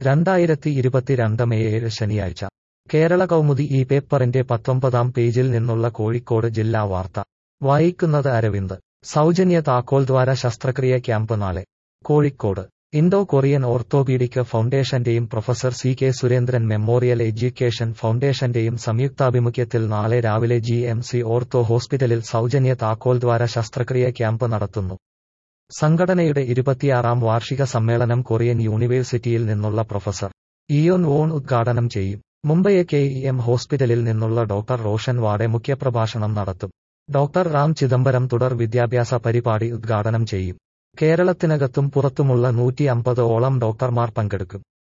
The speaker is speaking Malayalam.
രണ്ടായിരത്തി ഇരുപത്തിരണ്ട് മെയ് ഏഴ് ശനിയാഴ്ച കേരള കൗമുദി ഈ പേപ്പറിന്റെ പത്തൊമ്പതാം പേജിൽ നിന്നുള്ള കോഴിക്കോട് ജില്ലാ വാർത്ത വായിക്കുന്നത് അരവിന്ദ് സൗജന്യ താക്കോൽദ്വാര ശസ്ത്രക്രിയ ക്യാമ്പ് നാളെ കോഴിക്കോട് ഇൻഡോ കൊറിയൻ ഓർത്തോപീഡിക് ഫൗണ്ടേഷന്റെയും professor C K Surendran memorial education ഫൗണ്ടേഷന്റെയും സംയുക്താഭിമുഖ്യത്തിൽ നാളെ രാവിലെ ജി എം സി ഓർത്തോ ഹോസ്പിറ്റലിൽ സൗജന്യ താക്കോൽദ്വാര ശസ്ത്രക്രിയ ക്യാമ്പ് നടത്തുന്നു സംഘടനയുടെ ഇരുപത്തിയാറാം വാർഷിക സമ്മേളനം കൊറിയൻ യൂണിവേഴ്സിറ്റിയിൽ നിന്നുള്ള പ്രൊഫസർ ഇയോൻ വോൺ ഉദ്ഘാടനം ചെയ്യും മുംബൈ കെ ഇ എം ഹോസ്പിറ്റലിൽ നിന്നുള്ള ഡോക്ടർ റോഷൻ വാഡെ മുഖ്യപ്രഭാഷണം നടത്തും ഡോക്ടർ റാം ചിദംബരം തുടർ വിദ്യാഭ്യാസ പരിപാടി ഉദ്ഘാടനം ചെയ്യും കേരളത്തിനകത്തും പുറത്തുമുള്ള നൂറ്റി അമ്പത് ഓളം ഡോക്ടർമാർ പങ്കെടുക്കും